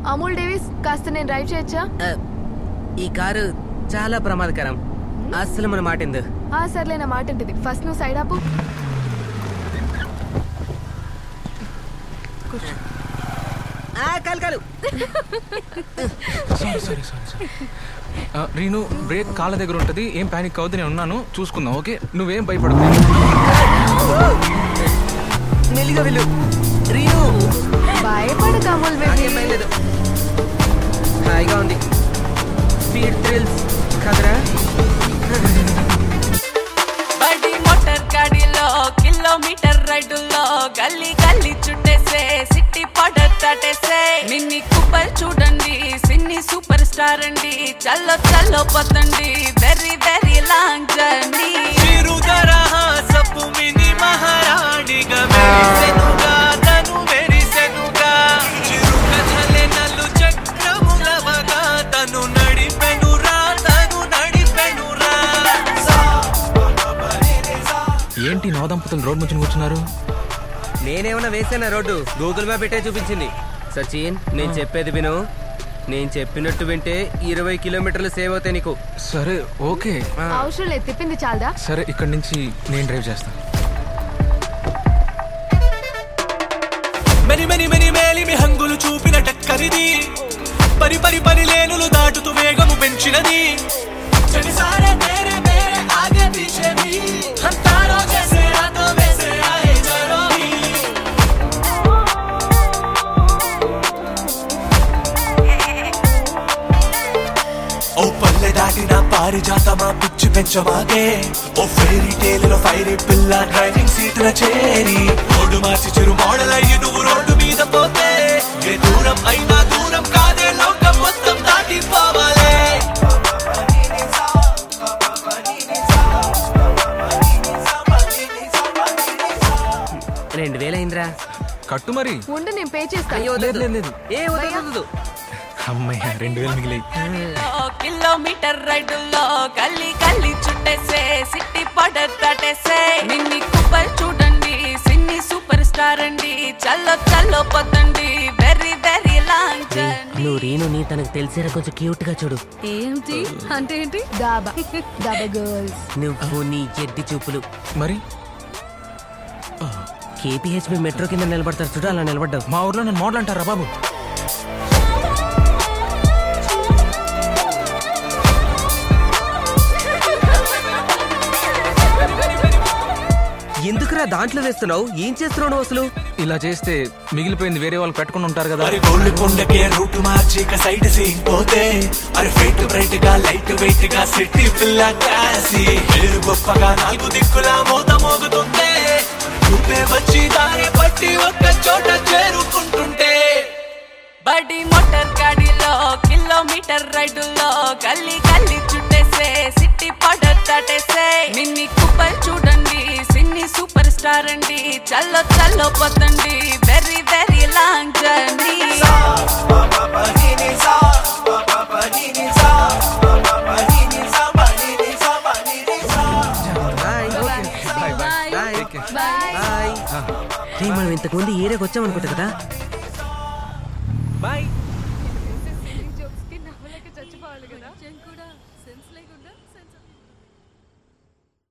Amul Davis కాస్త నేను drive చేయొచ్చా ఆ, ఈ కారు చాలా ప్రమాదకరం అస్సలు మన మాటిందు ఆ సర్లే నా మాట ఉంటుంది ఫస్ట్ నువ్వు సైడ్ ఆపు ఆ, కాలు కాలు సారీ సారీ సారీ సారీ ఆ, రీను బ్రేక్ కాళ్ళ దగ్గర ఉంటుంది ఏం ప్యానిక్ అవ్వద్దు నేను ఉన్నాను చూసుకుందాం ఓకే నువ్వేం భయపడకు మెల్లిగా వెళ్ళు రీను భయపడక అమూల్ నాకేం బేబీ భయం లేదు హాయిగా ఉంది స్పీడ్ థ్రిల్స్ కదరా బడి మోటార్ గాడిలో కిలోమీటర్ రైడుల్లో గల్లీ గల్లీ చుట్టేసే సిటీ పడర్ తటేసే మిన్ని కుప్పలు చూడండి సిన్ని సూపర్ స్టార్ అండి చల్లో చల్లో పోతండి వెరీ వెరీ లాంగ్ జర్నీ చిరుదరహాసపు మిని మహారాణిగా మెరిసెనుగా తను మెరిసెనుగా చిరుకథలే నలు చక్రములవగా తను నడిపెనురా తను నడిపెనురా ఏంటి నవ దంపతులు రోడ్ ముంచుని కూర్చున్నారు నేనేమన్నా వేసానా రోడ్డు గూగుల్ మ్యాప్ పెట్టే చూపించింది సచిన్ నేను చెప్పేది విను నేను చెప్పినట్టు వింటే ఇరవై కిలోమీటర్లు సేవ్ అవుతాయి నీకు సరే ఓకే ఆ, అవసరం లేదు తిప్పింది చాలదా సరే ఇక్కడి నుంచి నేను డ్రైవ్ చేస్తాను మెని మెని మెని మేలిమి హంగులు చూపిన టక్కరిది పరి పరి పరి లేనులు దాటుతూ వేగము పెంచినది చలిసారే తేరే మేరే ఆగే పీछे भी हम तारों जैसे रातों में से आए जरो भी ఓ పల్లె దాటిన పారిజాతమా పిచ్చి పెంచమాగే ఓ ఫెయిరీ టేలులో ఫైరీ పిల్ల డ్రైవింగ్ సీటుల చేరి రోడ్డు మార్చి చిరు మోడల్ అయ్యి నువ్వు రోడ్డు మీద పోతే ఏ దూరం అయినా దూరం కాదే లోకం మొత్తం దాటిపోవాలే రెండు వేలు అయిందిరా కట్టు మరి ఉండు నేను పే చేస్తాను అయ్యో లేదు లేదు లేదు ఏ వద్దు, వద్దు, వద్దు. అమ్మయ్య రెండు వేలు మిగిలి కిలోమీటర్ రైడుల్లో గల్లీ గల్లీ చుట్టేసే సిటీ పడర్ తటేసే మిన్ని కుప్పలు చూడండి సిన్ని సూపర్ స్టార్ అండి చల్లో చల్లో పోతండి వెరీ వెరీ లాంగ్ జర్నీ నువ్వు రీను నీ తనకు తెలిసేలా కొంచెం క్యూట్ గా చూడు ఏంటి అంటే ఏంటి దాబా దాబా గర్ల్స్ నువ్వు నీ ఎడ్డి చూపులు మరి కేపీహెచ్బి మెట్రో కింద నిలబడతారు చూడు అలా నిలబడ్డావు మా ఊర్లో నన్ను మోడల్ అంటారా బాబు ఎందుకురా దాంట్లో వేస్తున్నావు ఏం చేస్తున్నావు నువ్వు అసలు ఇలా చేస్తే మిగిలిపోయింది వేరే వాళ్ళు పెట్టుకుని ఉంటారు కదా మరి గోల్డ్ కొండకే రూట్ మార్చి ఇక సైడ్ సీన్ పోతే అరే ఫైట్ బ్రైట్ గా లైట్ వెయిట్ గా సిటీ పిల్ల క్లాసీ పేరు గొప్పగా నాలుగు దిక్కులా మోత మోగుతుంటే నువ్వే వచ్చి దారి పట్టి ఒక్క చోట చేరుకుంటుంటే బడి మోటార్ గాడిలో కిలోమీటర్ రైడుల్లో గల్లీ గల్లీ చుట్టేసే సిటీ పడర్ తటేసే మిన్ని కుప్పలు చూడండి సిన్ని సూపర్ స్టార్ అండి చల్లో చల్లో పోతండి very very long journey bye bye bye bye Take care. Bye రే, మనం ఇంతకు ముందు ఏరియాకి వచ్చామనుకుంటా కదా బాయ్